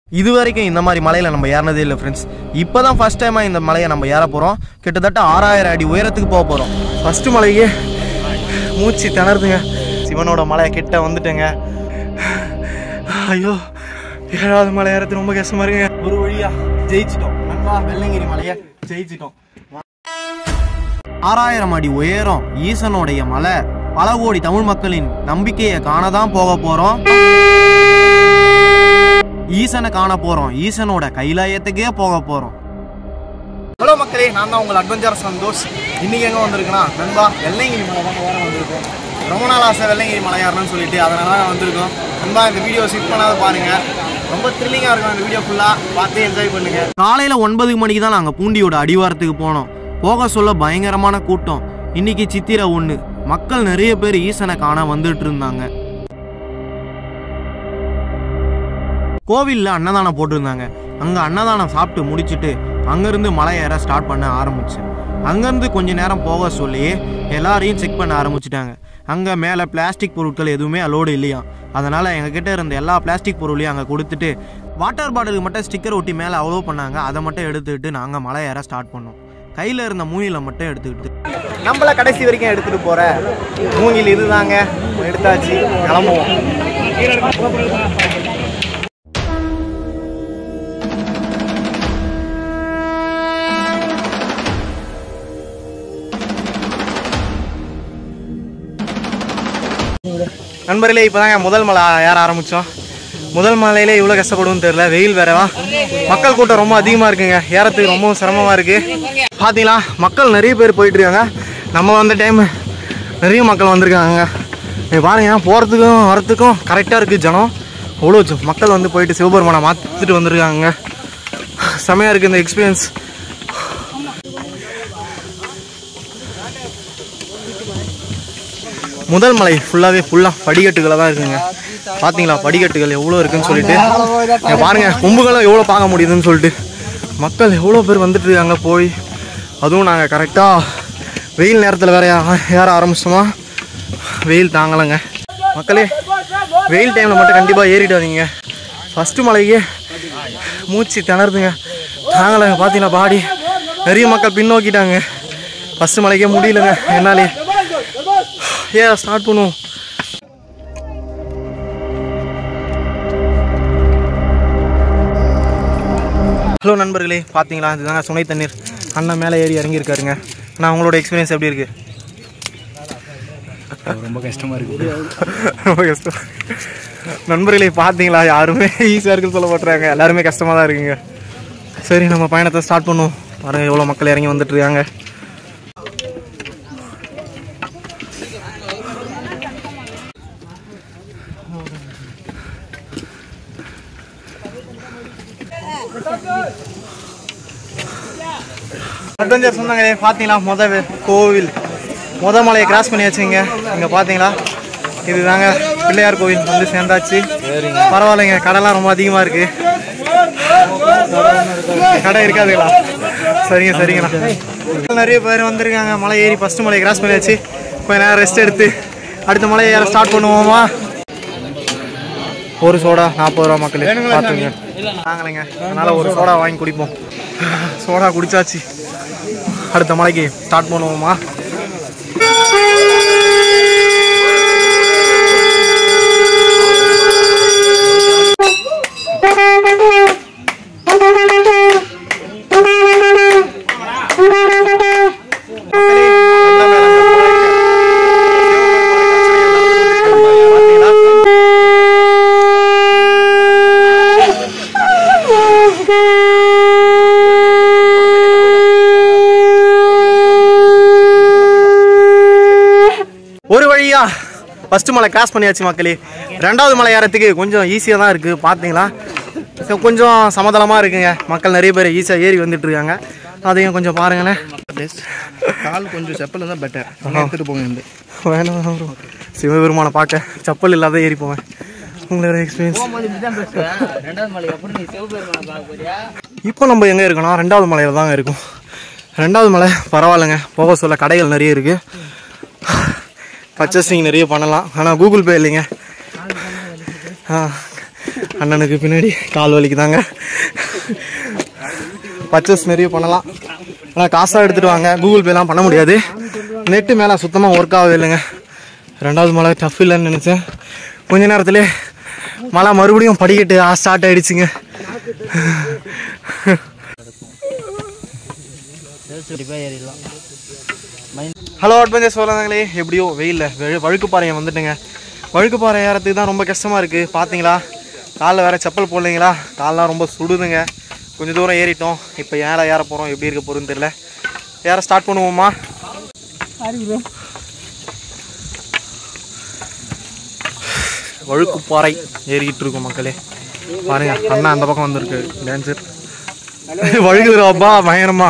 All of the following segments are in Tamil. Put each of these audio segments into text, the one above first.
இது வரைக்கும் இந்த மாதிரி மலையில் நம்ம ஏறினதே இல்லை ஃப்ரெண்ட்ஸ் இப்போ தான் ஃபஸ்ட் டைமாக இந்த மலையை நம்ம ஏற போகிறோம் கிட்டத்தட்ட ஆறாயிரம் அடி உயரத்துக்கு போக போகிறோம் ஃபஸ்ட்டு மலையே மூச்சு திணறுதுங்க சிவனோட மலை கிட்ட வந்துட்டேங்க ஐயோ ஏழாவது மலை ஏறது ரொம்ப கஷ்டமா இருக்குங்க ஒரு வழியா ஜெயிச்சிட்டோம் நண்பா வெள்ளங்கிரி மலையை ஜெயிச்சிட்டோம் ஆறாயிரம் அடி உயரம் ஈசனுடைய மலை பல கோடி தமிழ் மக்களின் நம்பிக்கையை காணதான் போக போறோம் ஈசனை காண போறோம் ஈசனோட கைலாயத்துக்கே போக போறோம் ஹலோ மக்களே நான் தான் உங்கள் அட்வென்ச்சர் சந்தோஷ் இன்னைக்கு எங்க வந்திருக்குன்னா நண்பா வெள்ளைங்கிரி மலை தான் ஏற வந்திருக்கோம் ரொம்ப நாள் ஆசை வெள்ளைங்கிரி மலை ஏறணும்னு சொல்லிட்டு அதனால தான் வந்திருக்கோம் நண்பா இந்த வீடியோ ஸ்கிப் பண்ணாத பாருங்க ரொம்ப த்ரில்லிங்காக இருக்கும் இந்த வீடியோ ஃபுல்லாக பார்த்து என்ஜாய் பண்ணுங்க காலையில் ஒன்பது மணிக்கு தான் நாங்கள் பூண்டியோட அடிவாரத்துக்கு போனோம் போக சொல்ல பயங்கரமான கூட்டம் இன்னைக்கு சித்திரை ஒன்று மக்கள் நிறைய பேர் ஈசனை காண வந்துட்டு இருந்தாங்க கோவிலில் அன்னதானம் போட்டிருந்தாங்க அங்கே அன்னதானம் சாப்பிட்டு முடிச்சிட்டு அங்கேருந்து மலை ஏற ஸ்டார்ட் பண்ண ஆரம்பிச்சேன் அங்கேருந்து கொஞ்ச நேரம் போக சொல்லி எல்லாரையும் செக் பண்ண ஆரம்பிச்சிட்டாங்க அங்கே மேலே பிளாஸ்டிக் பொருட்கள் எதுவுமே அலோடு இல்லையா அதனால் எங்ககிட்ட இருந்த எல்லா பிளாஸ்டிக் பொருளையும் அங்கே கொடுத்துட்டு வாட்டர் பாட்டிலுக்கு மட்டும் ஸ்டிக்கர் ஒட்டி மேலே அவ்வளோ பண்ணாங்க அதை மட்டும் எடுத்துக்கிட்டு நாங்கள் மலை ஏற ஸ்டார்ட் பண்ணோம் கையில் இருந்த மூங்கில மட்டும் எடுத்துக்கிட்டு நம்மள கடைசி வரைக்கும் எடுத்துகிட்டு போகிற மூங்கில் இதுதாங்க எடுத்தாச்சு கிளம்புவோம் நண்பர்களே இப்போதாங்க முதல் மலை ஏற ஆரம்பித்தோம் முதல் மலையிலே இவ்வளோ கஷ்டப்படுவோம்னு தெரியல வெயில் வேறவா மக்கள் கூட்டம் ரொம்ப அதிகமாக இருக்குங்க ஏறத்துக்கு ரொம்ப சிரமமாக இருக்குது பார்த்தீங்களா மக்கள் நிறைய பேர் போயிட்டு இருக்காங்க நம்ம வந்த டைம் நிறைய மக்கள் வந்திருக்காங்க இங்க பாருங்க போகிறதுக்கும் வரத்துக்கும் கரெக்டாக இருக்குது ஜனம் அவ்வளோ ஜ- மக்கள் வந்து போயிட்டு சிவபெருமானை மாற்றிட்டு வந்திருக்காங்க செமையாக இருக்குது இந்த எக்ஸ்பீரியன்ஸ் முதல் மலை ஃபுல்லாகவே ஃபுல்லாக படிக்கட்டுகளை தான் இருக்குங்க பார்த்தீங்களா படிக்கட்டுகள் எவ்வளோ இருக்குன்னு சொல்லிட்டு இங்க பாருங்க கொம்புகளும் எவ்வளோ பார்க்க முடியுதுன்னு சொல்லிட்டு மக்கள் எவ்வளோ பேர் வந்துட்டு இருக்காங்க போய் அதுவும் நாங்கள் கரெக்டாக வெயில் நேரத்தில் வேற ஏ- ஏற ஆரம்பிச்சிட்டோமா வெயில் தாங்கலைங்க மக்களே வெயில் டைமில் மட்டும் கண்டிப்பாக ஏறிட்டு வரீங்க ஃபஸ்ட்டு மலையே மூச்சு திணறுதுங்க தாங்கலைங்க பார்த்தீங்களா பாடி நிறைய மக்கள் பின்னோக்கிட்டாங்க ஃபஸ்ட்டு மலைக்கே முடியலங்க என்னாலே ஏன் ஸ்டார்ட் பண்ணுவோம் ஹலோ நண்பர்களே பார்த்தீங்களா இதுதாங்க சுனை தண்ணீர் அண்ணன் மேலே ஏறி இறங்கியிருக்காருங்க நான் உங்களோட எக்ஸ்பீரியன்ஸ் எப்படி இருக்கு ரொம்ப கஷ்டமா இருக்கு ரொம்ப கஷ்டம் நண்பர்களே பார்த்தீங்களா யாருமே ஈஸியாக இருக்குன்னு சொல்ல மாட்டுறாங்க எல்லாருமே கஷ்டமாக தான் இருக்குங்க சரி நம்ம பயணத்தை ஸ்டார்ட் பண்ணுவோம் பாருங்க எவ்வளோ மக்கள் இறங்கி வந்துட்டு இருக்காங்க அட்வென்ச்சர் சொன்னாங்களே பார்த்தீங்களா முத வே- கோவில் முத மலையை கிராஸ் பண்ணியாச்சுங்க இங்கே பார்த்தீங்களா இதுதாங்க பிள்ளையார் கோவில் வந்து சேர்ந்தாச்சு பரவாயில்லைங்க கடைலாம் ரொம்ப அதிகமாக இருக்கு கடை இருக்காதுங்களா சரிங்க சரிங்கண்ணா நிறைய பேர் வந்திருக்காங்க மலை ஏறி ஃபஸ்ட்டு மலையை கிராஸ் பண்ணியாச்சு கொஞ்ச நேரம் ரெஸ்ட் எடுத்து அடுத்த மலையை ஏற ஸ்டார்ட் பண்ணுவோமா ஒரு சோடா நாற்பது ரூபா மக்களே பார்த்துங்க வாங்கலைங்க அதனால ஒரு சோடா வாங்கி குடிப்போம் சோடா குடிச்சாச்சு அடுத்த மலைக்கு ஸ்டார்ட் பண்ணுவோமா ஒரு வழியா ஃபர்ஸ்ட் மலை கிராஸ் பண்ணியாச்சு மக்களே ரெண்டாவது மலை ஏறத்துக்கு கொஞ்சம் ஈஸியாக தான் இருக்குது பார்த்தீங்களா So, கொஞ்சம் சமதளமாக இருக்குங்க மக்கள் நிறைய பேர் ஈஸியாக ஏறி வந்துட்டு இருக்காங்க அதையும் கொஞ்சம் பாருங்களேன் கால் கொஞ்சம் செப்பல் தான் பெட்டர் எடுத்துட்டு போங்க இந்த வேணாம் bro. சிவபெருமானை பார்க்க செப்பல் இல்லாத ஏறி போவேன் உங்களோட எக்ஸ்பீரியன்ஸ் இப்போ நம்ம எங்கே இருக்கோம்னா ரெண்டாவது மலையில் தாங்க இருக்கும் ரெண்டாவது மலை பரவாயில்லைங்க போக சொல்ல கடைகள் நிறைய இருக்குது பர்ச்சேசிங் நிறைய பண்ணலாம் ஆனால் கூகுள் பே இல்லைங்க ஆ அண்ணனுக்கு பின்னாடி கால் வலிக்குதாங்க பர்ச்சேஸ் நிறைய பண்ணலாம் ஆனால் காசாக எடுத்துகிட்டு வாங்க கூகுள் பேலாம் பண்ண முடியாது நெட்டு மேலே சுத்தமாக ஒர்க் ஆகுது இல்லைங்க ரெண்டாவது மழை டஃப் இல்லைன்னு நினச்சேன் கொஞ்ச நேரத்திலே மழை மறுபடியும் படிக்கட்டு ஸ்டார்ட் ஆயிடுச்சுங்க ஹலோ அட்வென்ச்சர்ஸ் சொல்லங்களே எப்படியோ வெயிலில் வழுக்குப்பாறையை வந்துட்டுங்க வழுக்குப்பாறை ஏறத்துக்கு தான் ரொம்ப கஷ்டமாக இருக்குது பார்த்தீங்களா காலில் வேறு செப்பல் போடலைங்களா கால்லாம் ரொம்ப சுடுதுங்க கொஞ்சம் தூரம் ஏறிட்டோம் இப்போ ஏற ஏற போகிறோம் எப்படி இருக்க போகிறோன்னு தெரியல ஏற ஸ்டார்ட் பண்ணுவோமா வழுக்குப்பாறை ஏறிக்கிட்டு இருக்கோம் மக்களே பாருங்க அண்ணா அந்த பக்கம் வந்திருக்கு டான்சர் வழுகுதுராப்பா பயங்கரமா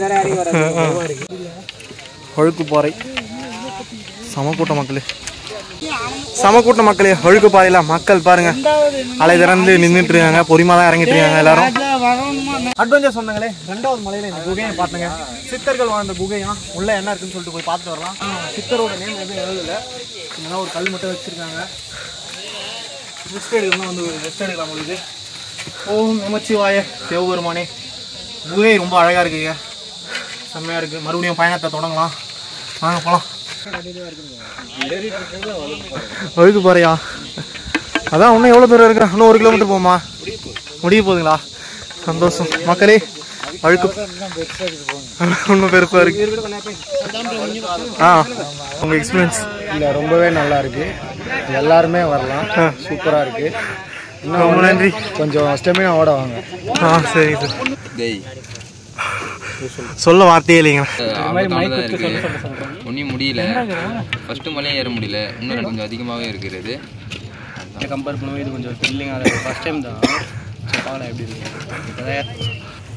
வழுக்குப்பாறை சமக்கூட்ட மக்களே சமக்கூட்ட மக்களே வழுக்குப்பாறையில மக்கள் பாருங்க அலை திறந்து நின்றுட்டு இருக்காங்க பொறுமா தான் இறங்கிட்டு இருக்காங்க எல்லாரும் அட்வென்ச்சர் சொன்னாங்களே ரெண்டாவது மலையில இந்த குகையை பார்த்தங்க சித்தர்கள் வாழ்ந்த குகையா உள்ள என்ன இருக்குன்னு சொல்லிட்டு போய் பார்த்து வரலாம் சித்தரோட நேம் எதுவும் எழுதல இதெல்லாம் ஒரு கல் மட்டும் வச்சிருக்காங்க ரெஸ்ட் எடுக்கலாம் வந்து ரெஸ்ட் எடுக்கலாம் உங்களுக்கு ஓம் நமச்சிவாய சிவபெருமானே குகை ரொம்ப அழகா இருக்குங்க செம்மையா இருக்கு மறுபடியும் பயணத்தை தொடங்கலாம் வாங்க போலாம் ஒழுக்கு போறியா அதான் இன்னும் எவ்வளோ தூரம் இருக்கிற இன்னும் ஒரு கிலோமீட்டர் போமா முடிய போகுதுங்களா சந்தோஷம் மக்களே அழுக்கு இன்னும் பெருசா இருக்கு ஆ உங்க எக்ஸ்பீரியன்ஸ் இல்லை ரொம்பவே நல்லா இருக்கு எல்லாருமே வரலாம் சூப்பராக இருக்கு ரொம்ப நன்றி கொஞ்சம் ஸ்டெமினாவோட வாங்க ஆ சரி சார் டேய் சொல்ல வார்த்தையே இல்லைங்க ஆபத்தானதா இருக்கு ஒன்றும் முடியல ஃபர்ஸ்ட் மலையும் ஏற முடியல இன்னும் கொஞ்சம் அதிகமாகவே இருக்கிறது கம்பேர் பண்ணுவோம் இது கொஞ்சம் த்ரில்லிங் அது ஃபர்ஸ்ட் டைம் தான் சரி, பார்க்கலாம் எப்படி இருக்கு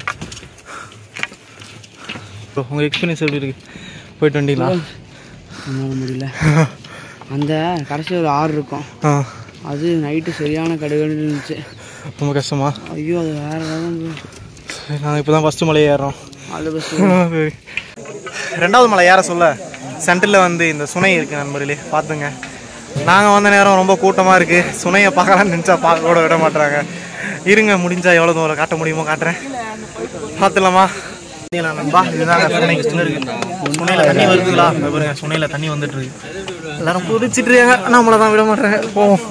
இப்போ உங்க எக்ஸ்பீரியன்ஸ் எப்படி இருக்கு போயிட்டு வந்தீங்களா நம்மளால முடியல அந்த கடைசி ஒரு ஆறு இருக்கும் ஆ அது நைட்டு சரியான கடுகடுன்னு இருந்துச்சு ரொம்ப கஷ்டமா ஐயோ அது வேற ரகம் bro. சரி நாங்கள் இப்போ தான் ஃபஸ்ட்டு மலை ஏறுறோம் அது பஸ் சரி. ரெண்டாவது மலை ஏற சொல்ல சென்டரில் வந்து இந்த சுனை இருக்குது நண்பர்களே பார்த்துங்க நாங்கள் வந்த நேரம் ரொம்ப கூட்டமாக இருக்குது சுனையை பார்க்கலாம்னு நினச்சா பார்க்க கூட விட மாட்டாங்க இருங்க முடிஞ்சா எவ்வளோ தூரம் காட்ட முடியுமோ காட்டுறேன் பார்த்துலாமா நண்பா இதுதாங்க சுனை சுனையில் தண்ணி வருதுங்களா இங்க பாருங்க சுனையில் தண்ணி வந்துட்டு இருக்கு எல்லாரும் குதிச்சிட்டு இருக்காங்க நம்மளை தான் விட மாட்டாங்க போவோம்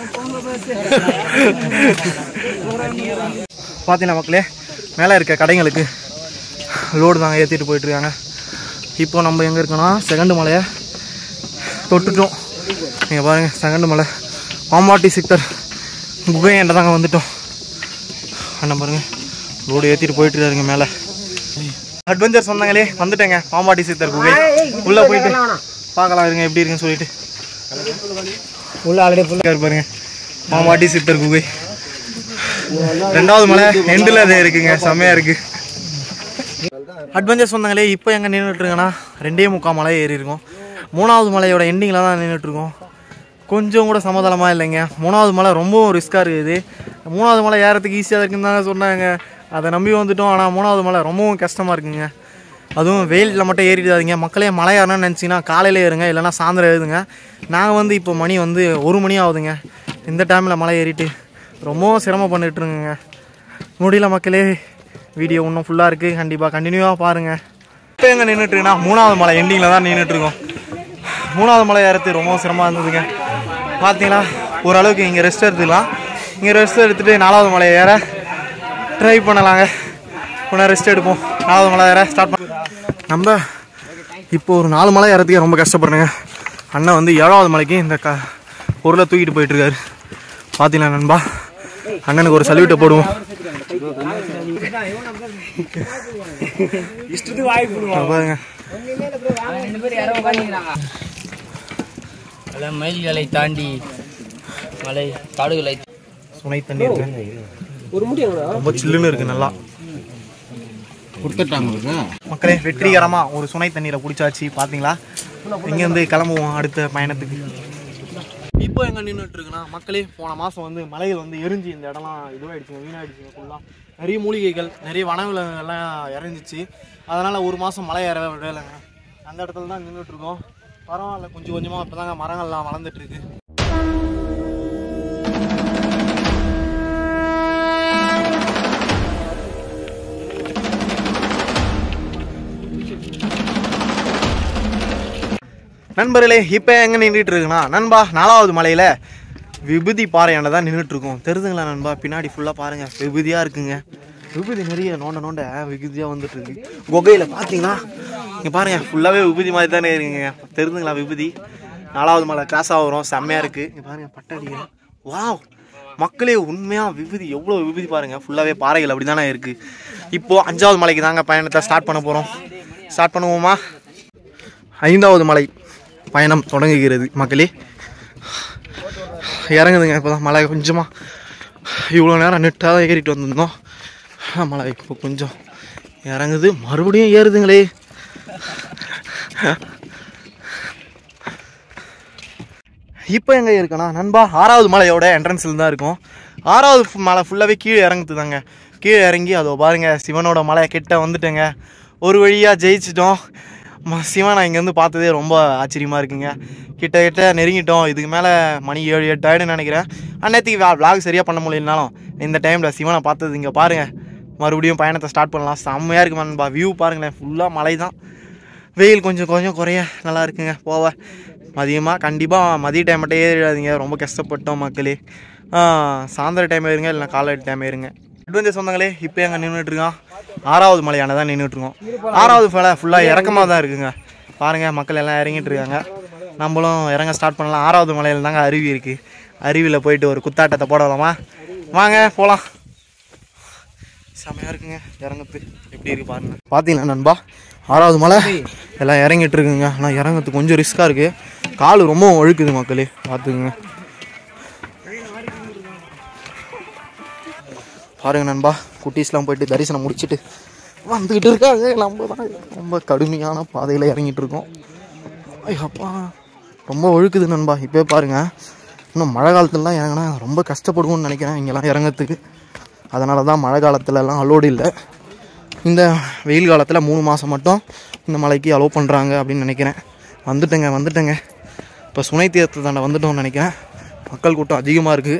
பார்த்தீங்களா மக்களே மேலே இருக்க கடைங்களுக்கு லோடு தாங்க ஏற்றிட்டு போயிட்டுருக்காங்க இப்போ நம்ம எங்கே இருக்கோம்னா செகண்ட் மலையை தொட்டுட்டோம் நீங்கள் பாருங்கள் செகண்ட் மலை பாம்பாட்டி சித்தர் குகையண்ட தாங்க வந்துட்டோம் அண்ணன் பாருங்க லோடு ஏற்றிட்டு போயிட்டுருக்காருங்க மேலே அட்வென்ச்சர் சொன்னாங்களே வந்துட்டேங்க பாம்பாட்டி சித்தர் குகை உள்ளே போயிட்டு பார்க்கலாம் இருங்க எப்படி இருக்குன்னு சொல்லிட்டு உள்ள ஆல்ரெடி இருக்காரு பாருங்க பாம்பாட்டி சித்தர் குகை ரெண்டாவது மலை எண்டில் அது இருக்குங்க செம்மையா இருக்கு அட்வென்ச்சர் சொன்னாங்களே இப்போ எங்கே நின்றுட்டுருங்கன்னா ரெண்டே முக்கால் மலை ஏறி இருக்கோம் மூணாவது மலையோட எண்டிங்கில் தான் நின்றுட்டுருக்கோம் கொஞ்சம் கூட சமதளமாக இல்லைங்க மூணாவது மலை ரொம்பவும் ரிஸ்க்காக இருக்குது மூணாவது மலை ஏறத்துக்கு ஈஸியாக இருக்குன்னு தாங்க சொன்னாங்க அதை நம்பி வந்துட்டோம் ஆனால் மூணாவது மலை ரொம்பவும் கஷ்டமாக இருக்குங்க அதுவும் வெயிலில் மட்டும் ஏறிடாதீங்க மக்களே மலை ஏறணும்னு நினச்சிங்கன்னா காலையில் ஏறுங்க இல்லைன்னா சாயந்தரம் ஏறுதுங்க நாங்கள் வந்து இப்போ மணி வந்து ஒரு மணி ஆகுதுங்க இந்த டைமில் மலை ஏறிட்டு ரொம்பவும் சிரமம் பண்ணிட்டுருங்க முடியல மக்களே வீடியோ இன்னும் ஃபுல்லாக இருக்குது கண்டிப்பாக கண்டினியூவாக பாருங்கள் இப்போ எங்கே நின்றுட்டுருக்குன்னா மூணாவது மலை எண்டிங்கில் தான் நின்றுட்டுருக்கோம் மூணாவது மலை ஏறது ரொம்ப சிரமமாக இருந்ததுங்க பார்த்தீங்களா ஓரளவுக்கு இங்கே ரெஸ்ட் எடுத்துக்கலாம் இங்கே ரெஸ்ட் எடுத்துகிட்டு நாலாவது மலை ஏற ட்ரை பண்ணலாங்க கொஞ்சம் ரெஸ்ட் எடுப்போம் நாலாவது மலை ஏற ஸ்டார்ட் பண்ண நம்ம இப்போ ஒரு நாலு மலை ஏறதுக்கே ரொம்ப கஷ்டப்படுறேங்க அண்ணன் வந்து ஏழாவது மலைக்கு இந்த க பொருளை தூக்கிட்டு போயிட்டுருக்காரு பார்த்தீங்களா நண்பா அண்ணனுக்கு ஒரு சல்யூட்டை போடுவோம் அங்க பாருங்க பல மைல்களை தாண்டி மலை காடுகளை சுனை தண்ணி இருக்கு ரொம்ப சில்லுன்னு இருக்கு நல்லா மக்களே வெற்றிகரமா ஒரு சுனை தண்ணீரை குடிச்சாச்சு பாத்தீங்களா இங்கேருந்து கிளம்புவோம் அடுத்த பயணத்துக்கு இப்போ எங்க நின்றுட்டு இருக்குன்னா மக்களே போன மாசம் வந்து மலைகள் வந்து எரிஞ்சு இந்த இடம்லாம் இதுவாயிடுச்சுங்க வீணாயிடுச்சுங்க ஃபுல்லா நிறைய மூலிகைகள் நிறைய வனவிலங்குகள்லாம் இறந்துச்சு அதனால ஒரு மாசம் மலை ஏற விடலைங்க அந்த இடத்துல தான் நின்றுட்டு இருக்கோம் பரவாயில்ல கொஞ்சம் கொஞ்சமா இப்பதாங்க மரங்கள்லாம் வளர்ந்துட்டு இருக்கு நண்பர்களே இப்போ எங்கே நின்றுட்டு இருக்குன்னா நண்பா நாலாவது மலையில் விபூதி பாறையாண்ட தான் நின்றுட்டு இருக்கோம் தெரிதுங்களா நண்பா பின்னாடி ஃபுல்லாக பாருங்கள் விபூதியாக இருக்குங்க விபூதி நிறைய நோண்ட நோண்ட விபூதியாக வந்துட்டு இருக்கு குகையில் பார்த்தீங்கன்னா இங்கே பாருங்கள் ஃபுல்லாகவே விபூதி மாதிரி தானே இருக்குங்க தெரிதுங்களா விபூதி நாலாவது மலை கிராஸாக வரும் செம்மையாக இருக்குது இங்கே பாருங்கள் பட்டடிக்கிறேன் வாவ் மக்களே உண்மையாக விபூதி எவ்வளோ விபூதி பாருங்கள் ஃபுல்லாகவே பாறைகள் அப்படி தானே இருக்குது இப்போது அஞ்சாவது மலைக்கு தாங்க பயணத்தை ஸ்டார்ட் பண்ண போகிறோம் ஸ்டார்ட் பண்ணுவோமா ஐந்தாவது மலை பயணம் தொடங்குகிறது மக்களே இறங்குதுங்க இப்போ தான் மலை கொஞ்சமாக இவ்வளோ நேரம் நெட்டாக ஏறிட்டு வந்திருந்தோம் மலை இப்போ கொஞ்சம் இறங்குது மறுபடியும் ஏறுதுங்களே இப்போ எங்கே இருக்குன்னா நண்பா ஆறாவது மலையோட என்ட்ரன்ஸில் தான் இருக்கும் ஆறாவது ஃபு- மலை ஃபுல்லாகவே கீழே இறங்குது தாங்க கீழே இறங்கி அதோ பாருங்க சிவனோட மலை கிட்ட வந்துட்டேங்க ஒரு வழியாக ஜெயிச்சிட்டோம் ம- சிவனை இங்கேருந்து பார்த்ததே ரொம்ப ஆச்சரியமாக இருக்குங்க கிட்ட கிட்ட நெருங்கிட்டோம் இதுக்கு மேலே மணி ஏழு எட்டு ஆயிடும்னு நினைக்கிறேன் அந்நேரத்துக்கு vlog சரியாக பண்ண முடியலனாலும் இந்த டைமில் சிவனை பார்த்தது இங்கே பாருங்கள் மறுபடியும் பயணத்தை ஸ்டார்ட் பண்ணலாம் செம்மையாக இருக்கு நண்பா வியூ பாருங்களேன் ஃபுல்லாக மலை தான் வெயில் கொஞ்சம் கொஞ்சம் குறைய நல்லா இருக்குங்க போவ மதியமாக கண்டிப்பாக மதிய டைம் மட்டும் ஏறிடாதீங்க ரொம்ப கஷ்டப்பட்டோம் மக்களே ஆ, சாயந்தர டைம் ஏறுங்க இல்லைனா காலை டைம் ஏறுங்க அட்வென்ச்சர் சொந்தங்களே இப்போ எங்கே நின்றுட்டுருக்கோம் ஆறாவது மலையான தான் நின்றுட்டுருக்கோம் ஆறாவது மலை ஃபுல்லாக இறக்கமாக தான் இருக்குங்க பாருங்கள் மக்கள் எல்லாம் இறங்கிட்டு இருக்காங்க நம்மளும் இறங்க ஸ்டார்ட் பண்ணலாம் ஆறாவது மலையில் தாங்க அருவி இருக்குது அருவியில் போயிட்டு ஒரு குத்தாட்டத்தை போடலாமா வாங்க போகலாம் செமையாக இருக்குங்க இறங்கத்து எப்படி இருக்கு பாருங்க பார்த்தீங்களா நண்பா ஆறாவது மலை எல்லாம் இறங்கிட்டு இருக்குங்க ஆனால் இறங்கறதுக்கு கொஞ்சம் ரிஸ்க்காக இருக்குது கால் ரொம்ப ஒழுக்குது மக்களே பார்த்துக்குங்க பாருங்க நண்பா குட்டீஸ்லாம் போயிட்டு தரிசனம் முடிச்சிட்டு வந்துக்கிட்டு இருக்காங்க நம்ம தான் ரொம்ப கடுமையான பாதையில் இறங்கிட்டு இருக்கோம் ஐயப்பா ரொம்ப ஒழுக்குது நண்பா இப்போ பாருங்க இன்னும் மழை காலத்துலலாம் இறங்கினா ரொம்ப கஷ்டப்படுவோம்னு நினைக்கிறேன் இங்கெல்லாம் இறங்கறதுக்கு அதனால தான் மழை காலத்துலலாம் அலோடு இல்லை இந்த வெயில் காலத்தில் மூணு மாதம் மட்டும் இந்த மலைக்கு அலோவ் பண்ணுறாங்க அப்படின்னு நினைக்கிறேன் வந்துட்டேங்க வந்துட்டேங்க இப்போ சுனை தீர்த்த தாண்ட வந்துட்டோம்னு நினைக்கிறேன் மக்கள் கூட்டம் அதிகமாக இருக்குது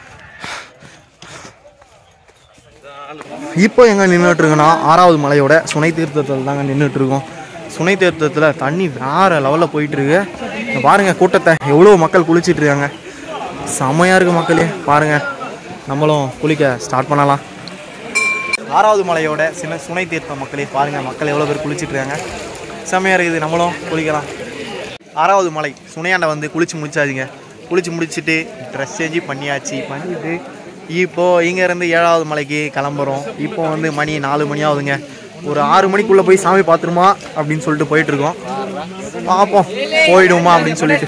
இப்போ எங்கே நின்றுட்டு இருக்கோன்னா ஆறாவது மலையோட சுனை தீர்த்தத்தில் தாங்க நின்றுட்டு இருக்கோம் சுனை தீர்த்தத்தில் தண்ணி வேற லெவலில் போயிட்டு இருக்கு இங்க பாருங்க கூட்டத்தை எவ்வளோ மக்கள் குளிச்சிட்டு இருக்காங்க செமையாக இருக்கு மக்களே பாருங்க நம்மளும் குளிக்க ஸ்டார்ட் பண்ணலாம் ஆறாவது மலையோட சின்ன சுனை தீர்த்தம் மக்களே பாருங்க மக்கள் எவ்வளோ பேர் குளிச்சிட்டு இருக்காங்க செம்மையாக இருக்குது நம்மளும் குளிக்கலாம் ஆறாவது மலை சுனையாண்ட வந்து குளிச்சு முடிச்சாச்சுங்க குளிச்சு முடிச்சுட்டு ட்ரெஸ் சேஞ்சு பண்ணியாச்சு பண்ணிட்டு இப்போ இங்கேருந்து ஏழாவது மலைக்கு கிளம்புறோம் இப்போ வந்து மணி நாலு மணி ஆகுதுங்க ஒரு ஆறு மணிக்குள்ளே போய் சாமி பார்த்துருமா அப்படின்னு சொல்லிட்டு போயிட்டு இருக்கோம் பார்ப்போம் போயிடுவோமா அப்படின்னு சொல்லிட்டு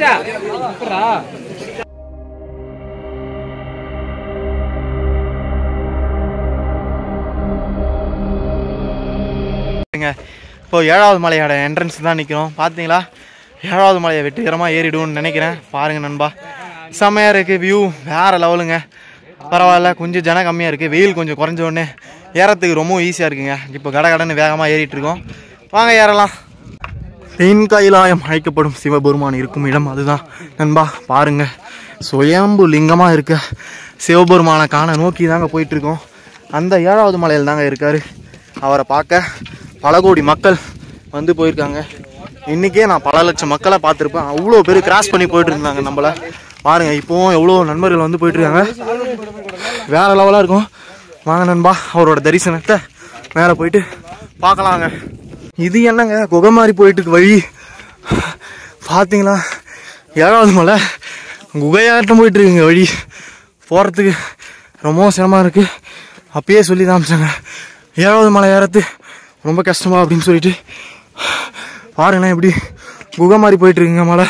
பாருங்க இப்போ ஏழாவது மலையோட என்ட்ரன்ஸ் தான் நிற்கிறோம் பார்த்தீங்களா ஏழாவது மலையை வெற்றிகரமாக ஏறிடுவோம்னு நினைக்கிறேன் பாருங்க நண்பா செம்மையாக இருக்குது வியூ வேறு லெவலுங்க பரவாயில்ல கொஞ்சம் ஜனம் கம்மியாக இருக்குது வெயில் கொஞ்சம் குறைஞ்ச உடனே ஏறத்துக்கு ரொம்ப ஈஸியாக இருக்குங்க இப்போ கட கடன்னு வேகமாக ஏறிட்டு இருக்கோம் வாங்க ஏறலாம் தென் கைலாயம் அழைக்கப்படும் சிவபெருமான் இருக்கும் இடம் அதுதான் நண்பா பாருங்க சுயம்பு லிங்கமாக இருக்க சிவபெருமானை காண நோக்கி தாங்க போயிட்டு இருக்கோம் அந்த ஏழாவது மலையில் தாங்க இருக்காரு அவரை பார்க்க பல கோடி மக்கள் வந்து போயிருக்காங்க இன்றைக்கே நான் பல லட்சம் மக்களை பார்த்துருப்பேன் அவ்வளோ பேர் கிராஸ் பண்ணி போயிட்டு இருந்தாங்க நம்மள பாருங்க இப்போவும் எவ்வளோ நண்பர்கள் வந்து போயிட்டு இருக்காங்க வேற லெவலாக இருக்கும் வாங்க நண்பா அவரோட தரிசனத்தை மேலே போயிட்டு பார்க்கலாங்க இது என்னங்க குகை மாதிரி போயிட்டு இருக்கு வழி பார்த்தீங்களா ஏழாவது மலை குகையாட்டம் போயிட்டு இருக்குங்க வழி போகிறதுக்கு ரொம்ப சிரமமாக இருக்குது அப்பயே சொல்லி காமிச்சாங்க ஏழாவது மலை ஏறது ரொம்ப கஷ்டமா அப்படின்னு சொல்லிட்டு பாருங்களேன் எப்படி குகை மாதிரி போயிட்டு இருக்குங்க மலை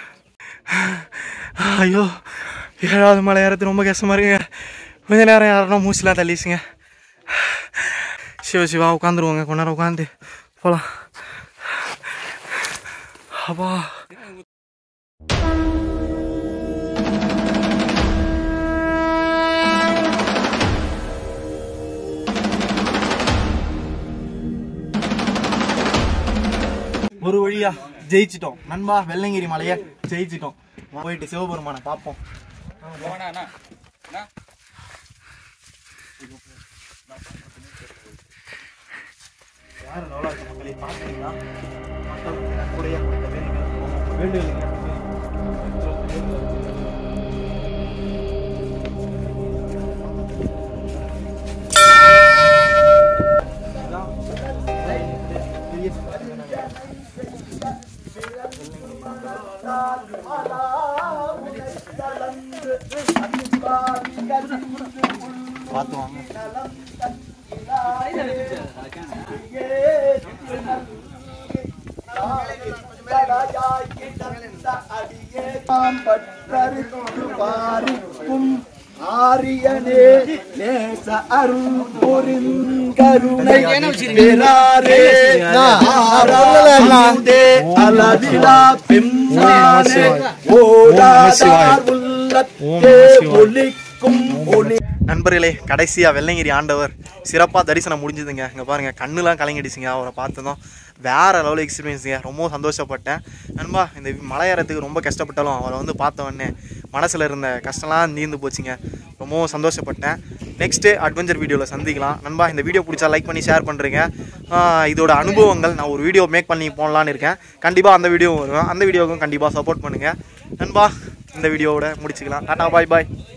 ஐயோ ஏழாவது மலை ஏறது ரொம்ப கஷ்டமா இருக்குங்க கொஞ்ச நேரம் யாருன்னா மூச்சுலாம் தள்ளிச்சுங்க சிவ சிவா உட்காந்துருவாங்க கொஞ்ச நேரம் உட்காந்து போகலாம் அப்பா ஒரு வழியா ஜெயிச்சிட்டோம் நண்பா வெள்ளங்கிரி மலையை ஜெயிச்சிட்டோம் போயிட்டு சிவபெருமானை பார்ப்போம் வேற லெவலா இருக்கு மக்களே பாத்தீங்களா மக்கள் நன்கொடைய கொடுத்த வேலைகள் பார்த்து வாங்க பாரிக்கும் ஆரியனே நேச அருள் புரிங்கருணை பெறாரே ஆராதே அலவிலா பெம்மானே ஓடாதார் உள்ளத்தே ஒலிக்கும் ஒளி நண்பர்களே கடைசியாக வெள்ளைங்கிரி ஆண்டவர் சிறப்பாக தரிசனம் முடிஞ்சுதுங்க இங்கே பாருங்கள் கண்ணுலாம் கலங்கிடுச்சுங்க அவரை பார்த்ததும் வேறு லெவல் எக்ஸ்பீரியன்ஸுங்க ரொம்ப சந்தோஷப்பட்டேன் நண்பா இந்த மலை ஏறத்துக்கு ரொம்ப கஷ்டப்பட்டாலும் அவரை வந்து பார்த்த உடனே மனசில் இருந்த கஷ்டம்லாம் நீர்ந்து போச்சுங்க ரொம்பவும் சந்தோஷப்பட்டேன் நெக்ஸ்ட்டு அட்வென்ச்சர் வீடியோவில் சந்திக்கலாம் நண்பா இந்த வீடியோ பிடிச்சா லைக் பண்ணி ஷேர் பண்ணுறீங்க இதோட அனுபவங்கள் நான் ஒரு வீடியோ மேக் பண்ணி போடலான்னு இருக்கேன் கண்டிப்பாக அந்த வீடியோ வரும் அந்த வீடியோவுக்கும் கண்டிப்பாக சப்போர்ட் பண்ணுங்கள் நண்பா இந்த வீடியோவோட முடிச்சுக்கலாம் டாட்டா பாய் பாய்